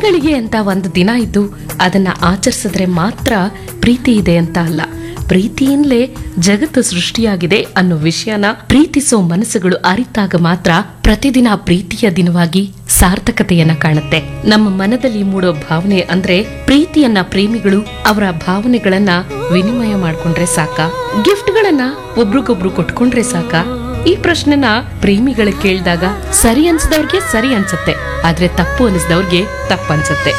ಪ್ರೇಮಿಗಳಿಗೆ ಅಂತ ಒಂದು ದಿನ ಇದ್ದು ಅದನ್ನ ಆಚರಿಸಿದ್ರೆ ಮಾತ್ರ ಪ್ರೀತಿ ಇದೆ ಅಂತ ಅಲ್ಲ ಪ್ರೀತಿಯಿಂದಲೇ ಜಗತ್ತು ಸೃಷ್ಟಿಯಾಗಿದೆ ಅನ್ನೋ ವಿಷಯನ ಪ್ರೀತಿಸೋ ಮನಸ್ಸುಗಳು ಅರಿತಾಗ ಮಾತ್ರ ಪ್ರತಿದಿನ ಪ್ರೀತಿಯ ದಿನವಾಗಿ ಸಾರ್ಥಕತೆಯನ್ನ ಕಾಣುತ್ತೆ ನಮ್ಮ ಮನದಲ್ಲಿ ಮೂಡೋ ಭಾವನೆ ಅಂದ್ರೆ ಪ್ರೀತಿಯನ್ನ ಪ್ರೇಮಿಗಳು ಅವರ ಭಾವನೆಗಳನ್ನ ವಿನಿಮಯ ಮಾಡ್ಕೊಂಡ್ರೆ ಸಾಕ ಗಿಫ್ಟ್ಗಳನ್ನ ಒಬ್ರಿಗೊಬ್ರು ಕೊಟ್ಕೊಂಡ್ರೆ ಸಾಕ ಈ ಪ್ರಶ್ನೆನ ಪ್ರೇಮಿಗಳಿಗೆ ಕೇಳಿದಾಗ ಸರಿ ಅನ್ಸಿದವ್ರಿಗೆ ಸರಿ ಅನ್ಸುತ್ತೆ ಆದ್ರೆ ತಪ್ಪು ಅನಿಸಿದವ್ರಿಗೆ ತಪ್ಪು ಅನ್ಸುತ್ತೆ